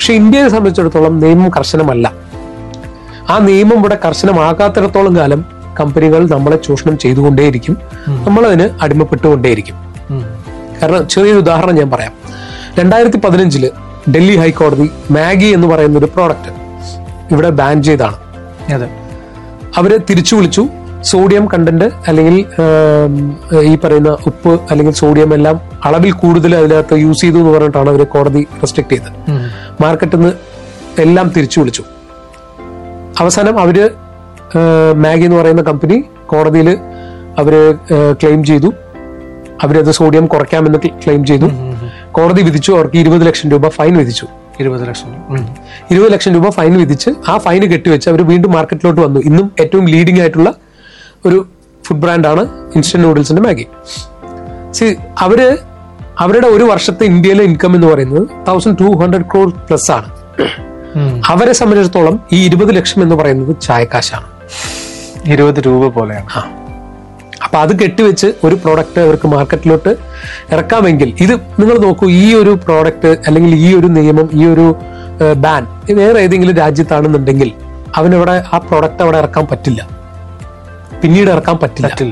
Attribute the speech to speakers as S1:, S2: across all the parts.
S1: പക്ഷെ ഇന്ത്യയെ സംബന്ധിച്ചിടത്തോളം നിയമം കർശനമല്ല ആ നിയമം ഇവിടെ കർശനമാകാത്തിടത്തോളം കാലം കമ്പനികൾ നമ്മളെ ചൂഷണം ചെയ്തുകൊണ്ടേയിരിക്കും നമ്മളതിന് അടിമപ്പെട്ടുകൊണ്ടേയിരിക്കും
S2: ഉം.
S1: കാരണം ചെറിയൊരു ഉദാഹരണം ഞാൻ പറയാം രണ്ടായിരത്തി പതിനഞ്ചില് ഡൽഹി ഹൈക്കോടതി മാഗി എന്ന് പറയുന്ന ഒരു പ്രോഡക്റ്റ് ഇവിടെ ബാൻ ചെയ്താണ്
S2: അതെ
S1: അവര് തിരിച്ചു വിളിച്ചു സോഡിയം കണ്ടന്റ് അല്ലെങ്കിൽ ആം, ഈ പറയുന്ന ഉപ്പ് അല്ലെങ്കിൽ സോഡിയം എല്ലാം അളവിൽ കൂടുതൽ അതിനകത്ത് യൂസ് ചെയ്തു എന്ന് പറഞ്ഞിട്ടാണ് അവർ കോടതി റെസ്ട്രിക്ട് ചെയ്തത്
S2: ഉം.
S1: മാർക്കറ്റിൽ നിന്ന് എല്ലാം തിരിച്ചു വിളിച്ചു അവസാനം അവര് ആ, മാഗി എന്ന് പറയുന്ന കമ്പനി കോടതിയിൽ അവര് ക്ലെയിം ചെയ്തു അവരത് സോഡിയം കുറയ്ക്കാമെന്ന് ക്ലെയിം ചെയ്തു കോടതി വിധിച്ചു അവർക്ക് ഇരുപത് ലക്ഷം രൂപ ഫൈൻ വിധിച്ചു
S2: ഇരുപത് ലക്ഷം ഉം.
S1: ഇരുപത് ലക്ഷം രൂപ ഫൈൻ വിധിച്ച് ആ ഫൈൻ കെട്ടിവെച്ച് അവർ വീണ്ടും മാർക്കറ്റിലോട്ട് വന്നു ഇന്നും ഏറ്റവും ലീഡിംഗ് ആയിട്ടുള്ള ഒരു ഫുഡ് ബ്രാൻഡാണ് ഇൻസ്റ്റന്റ് നൂഡിൽസിന്റെ മാഗി സി അവര് അവരുടെ ഒരു വർഷത്തെ ഇന്ത്യയിലെ ഇൻകം എന്ന് പറയുന്നത് thousand two hundred crore plus ആണ്
S2: ഉം.
S1: അവരെ സംബന്ധിച്ചിടത്തോളം ഈ ഇരുപത് ലക്ഷം എന്ന് പറയുന്നത് ചായക്കാശാണ്
S2: ഇരുപത് രൂപ പോലെയാണ്
S1: ആ. അപ്പൊ അത് കെട്ടിവെച്ച് ഒരു പ്രോഡക്റ്റ് അവർക്ക് മാർക്കറ്റിലോട്ട് ഇറക്കാമെങ്കിൽ ഇത് നിങ്ങൾ നോക്കൂ ഈ ഒരു പ്രോഡക്റ്റ് അല്ലെങ്കിൽ ഈ ഒരു നിയമം ഈ ഒരു ബാൻ വേറെ ഏതെങ്കിലും രാജ്യത്താണെന്നുണ്ടെങ്കിൽ അവനവിടെ ആ പ്രോഡക്റ്റ് അവിടെ ഇറക്കാൻ പറ്റില്ല പിന്നീട് ഇറക്കാൻ പറ്റില്ല
S2: പറ്റില്ല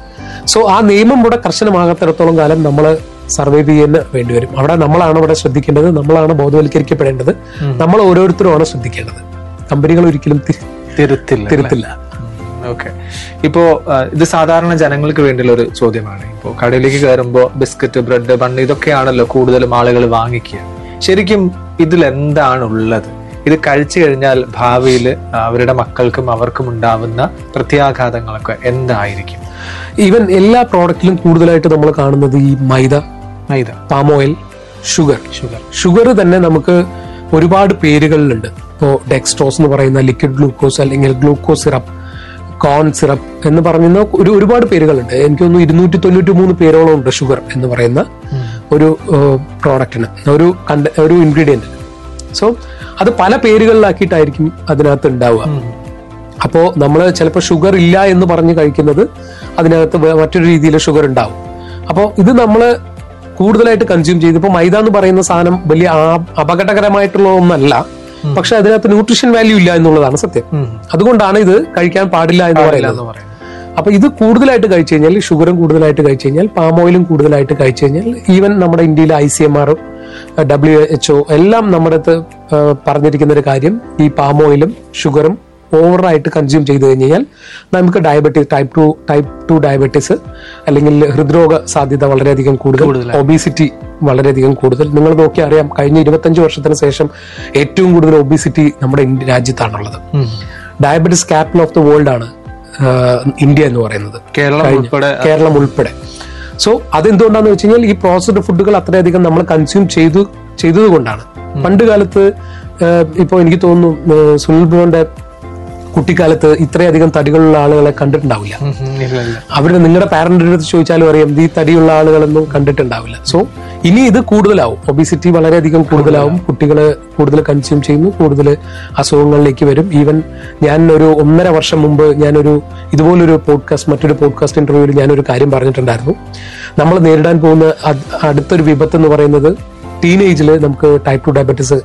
S1: സോ ആ നിയമം ഇവിടെ കർശനമാകാത്തിടത്തോളം കാലം നമ്മൾ സർവൈവ് ചെയ്യുന്ന വേണ്ടി വരും അവിടെ നമ്മളാണ് ഇവിടെ ശ്രദ്ധിക്കേണ്ടത് നമ്മളാണ് ബോധവൽക്കരിക്കപ്പെടേണ്ടത് നമ്മൾ ഓരോരുത്തരുമാണ് ശ്രദ്ധിക്കേണ്ടത് കമ്പനികൾ ഒരിക്കലും തി-
S2: തിരുത്തില്ല
S1: തിരുത്തില്ല
S2: ഓക്കെ ഇപ്പോ ആ, ഇത് സാധാരണ ജനങ്ങൾക്ക് വേണ്ടിയുള്ള ഒരു ചോദ്യമാണ് ഇപ്പോ കടയിലേക്ക് കയറുമ്പോ ബിസ്ക്കറ്റ് ബ്രെഡ് ബണ്ണ് ഇതൊക്കെയാണല്ലോ കൂടുതലും ആളുകൾ വാങ്ങിക്കുക ശരിക്കും ഇതിൽ എന്താണ് ഉള്ളത് ഇത് കഴിച്ചു കഴിഞ്ഞാൽ ഭാവിയിൽ അവരുടെ മക്കൾക്കും അവർക്കും ഉണ്ടാവുന്ന പ്രത്യാഘാതങ്ങളൊക്കെ എന്തായിരിക്കും
S1: ഈവൻ എല്ലാ പ്രോഡക്റ്റിലും കൂടുതലായിട്ട് നമ്മൾ കാണുന്നത് ഈ maida
S2: maida
S1: palm oil sugar
S2: sugar
S1: sugar തന്നെ നമുക്ക് ഒരുപാട് പേരുകളിലുണ്ട് ഇപ്പോൾ ഡെക്സ്ട്രോസ് എന്ന് പറയുന്ന ലിക്വിഡ് ഗ്ലൂക്കോസ് അല്ലെങ്കിൽ ഗ്ലൂക്കോസ് സിറപ്പ് കോൺ സിറപ്പ് എന്ന് പറയുന്ന ഒരു ഒരുപാട് പേരുകളുണ്ട് എനിക്ക് തോന്നുന്നു ഇരുന്നൂറ്റി തൊണ്ണൂറ്റി മൂന്ന് പേരോളം ഉണ്ട് ഷുഗർ എന്ന് പറയുന്ന ഒരു പ്രോഡക്റ്റിന് ഒരു കണ്ട ഒരു ഇൻഗ്രീഡിയന്റ് സോ അത് പല പേരുകളിലാക്കിയിട്ടായിരിക്കും അതിനകത്ത് ഉണ്ടാവുക അപ്പോൾ നമ്മൾ ചിലപ്പോൾ ഷുഗർ ഇല്ല എന്ന് പറഞ്ഞ് കഴിക്കുന്നത് അതിനകത്ത് വേ- മറ്റൊരു രീതിയിൽ ഷുഗർ ഉണ്ടാവും അപ്പോൾ ഇത് നമ്മൾ കൂടുതലായിട്ട് കൺസ്യൂം ചെയ്ത് ഇപ്പോൾ മൈദ എന്ന് പറയുന്ന സാധനം വലിയ ആ- അപകടകരമായിട്ടുള്ള ഒന്നല്ല പക്ഷെ അതിനകത്ത് ന്യൂട്രീഷൻ വാല്യൂ ഇല്ല എന്നുള്ളതാണ് സത്യം അതുകൊണ്ടാണ് ഇത് കഴിക്കാൻ പാടില്ല എന്ന് പറയുന്നത്
S2: എന്ന് പറയുന്നത്
S1: അപ്പൊ ഇത് കൂടുതലായിട്ട് കഴിച്ചു കഴിഞ്ഞാൽ ഷുഗറും കൂടുതലായിട്ട് കഴിച്ചു കഴിഞ്ഞാൽ പാം ഓയിലും കൂടുതലായിട്ട് കഴിച്ചു കഴിഞ്ഞാൽ ഈവൻ നമ്മുടെ ഇന്ത്യയിലെ ഐ സി എം ആറും ഡബ്ല്യു എച്ച് ഒ എല്ലാം നമ്മുടെ അടുത്ത് ആ, പറഞ്ഞിരിക്കുന്ന ഒരു കാര്യം ഈ പാം ഓയിലും ഷുഗറും ഓവറായിട്ട് കൺസ്യൂം ചെയ്തു കഴിഞ്ഞാൽ നമുക്ക് diabetes type two type two diabetes അല്ലെങ്കിൽ ഹൃദ്രോഗ സാധ്യത വളരെയധികം കൂടുതൽ ഒബീസിറ്റി വളരെയധികം കൂടുതൽ നിങ്ങൾ നോക്കി അറിയാം കഴിഞ്ഞ ഇരുപത്തഞ്ച് വർഷത്തിന് ശേഷം ഏറ്റവും കൂടുതൽ ഒബീസിറ്റി നമ്മുടെ ഇന്ത്യ രാജ്യത്താണുള്ളത് diabetes capital of the world ആണ് ആ, ഇന്ത്യ എന്ന് പറയുന്നത്
S2: കേരളം ഉൾപ്പെടെ
S1: കേരളം ഉൾപ്പെടെ സോ അതെന്തുകൊണ്ടാന്ന് വെച്ച് കഴിഞ്ഞാൽ ഈ പ്രോസസ്ഡ് ഫുഡുകൾ അത്രയധികം നമ്മൾ കൺസ്യൂം ചെയ്തു ചെയ്തത് കൊണ്ടാണ് പണ്ട് കാലത്ത് ഇപ്പൊ എനിക്ക് തോന്നുന്നു ഏഹ്, സുനിൽ ബ്രോന്റെ കുട്ടിക്കാലത്ത് ഇത്രയധികം തടികളുള്ള ആളുകളെ കണ്ടിട്ടുണ്ടാവില്ല
S2: ഉം, ഉം, ഇല്ല ഇല്ല
S1: അവര് നിങ്ങളുടെ പാരന്റിന്റെ അടുത്ത് ചോദിച്ചാലും അറിയാം ഈ തടിയുള്ള ആളുകളൊന്നും കണ്ടിട്ടുണ്ടാവില്ല സോ ഇനി ഇത് കൂടുതലാവും ഒബിസിറ്റി വളരെയധികം കൂടുതലാവും കുട്ടികൾ കൂടുതൽ കൺസ്യൂം ചെയ്യുന്നു കൂടുതൽ അസുഖങ്ങളിലേക്ക് വരും ഈവൻ ഞാൻ ഒരു ഒന്നര വർഷം മുമ്പ് ഞാനൊരു ഇതുപോലൊരു പോഡ്കാസ്റ്റ് മറ്റൊരു പോഡ്കാസ്റ്റ് ഇന്റർവ്യൂവിൽ ഞാനൊരു കാര്യം പറഞ്ഞിട്ടുണ്ടായിരുന്നു നമ്മൾ നേരിടാൻ പോകുന്ന അട്- അടുത്തൊരു വിപത്ത് എന്ന് പറയുന്നത് ടീനേജിൽ നമുക്ക് ടൈപ്പ് ടു ഡയബറ്റീസ്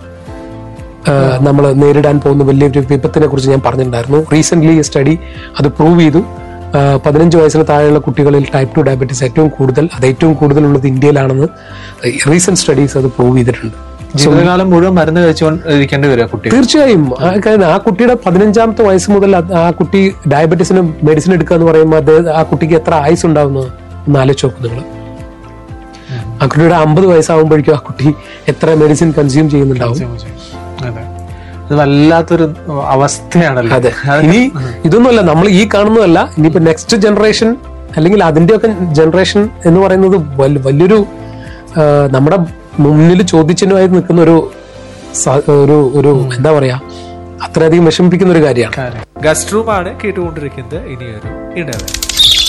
S1: നമ്മൾ നേരിടാൻ പോകുന്ന വലിയൊരു വിപത്തിനെ കുറിച്ച് ഞാൻ പറഞ്ഞിട്ടുണ്ടായിരുന്നു റീസെന്റ് സ്റ്റഡി അത് പ്രൂവ് ചെയ്തു ആ, പതിനഞ്ച് വയസ്സിന് താഴെയുള്ള കുട്ടികളിൽ ടൈപ്പ് ടു ഡയബറ്റീസ് ഏറ്റവും കൂടുതൽ അത് ഏറ്റവും കൂടുതലുള്ളത് ഇന്ത്യയിലാണെന്ന് റീസെന്റ് സ്റ്റഡീസ് അത് പ്രൂവ് ചെയ്തിട്ടുണ്ട്
S2: ജീവിതകാലം മുഴുവൻ മരുന്ന് കഴിച്ചുകൊണ്ടിരിക്കേണ്ടി വരിക കുട്ടി
S1: തീർച്ചയായും ആ കാര്യം ആ കുട്ടിയുടെ പതിനഞ്ചാമത്തെ വയസ്സ് മുതൽ അത് ആ കുട്ടി ഡയബറ്റീസിന് മെഡിസിൻ എടുക്കുക എന്ന് പറയുമ്പോൾ അത് ആ കുട്ടിക്ക് എത്ര ആയുസ് ഉണ്ടാവുന്നത് ഒന്ന് ആലോചിച്ച് നോക്കും നിങ്ങൾ ആ കുട്ടിയുടെ അമ്പത് വയസ്സാകുമ്പോഴേക്കും ആ കുട്ടി എത്ര മെഡിസിൻ കൺസ്യൂം ചെയ്യുന്നുണ്ടാവും
S2: അതെ ഇത് വല്ലാത്തൊരു അവസ്ഥയാണല്ലോ
S1: അതെ ഇനി ഇതൊന്നുമല്ല നമ്മൾ ഈ കാണുന്നതല്ല ഇനിയിപ്പോ നെക്സ്റ്റ് ജനറേഷൻ അല്ലെങ്കിൽ അതിന്റെയൊക്കെ ജനറേഷൻ എന്ന് പറയുന്നത് വൽ- വലിയൊരു ആ, നമ്മുടെ മുന്നിൽ ചോദ്യചിഹ്നമായി നിൽക്കുന്ന ഒരു സ- ഒരു ഒരു എന്താ പറയാ അത്രയധികം വിഷമിപ്പിക്കുന്ന ഒരു കാര്യമാണ്
S2: ഗസ്റ്റ് റൂമാണ് കേട്ടുകൊണ്ടിരിക്കുന്നത് ഇനിയൊരു ഇടവേള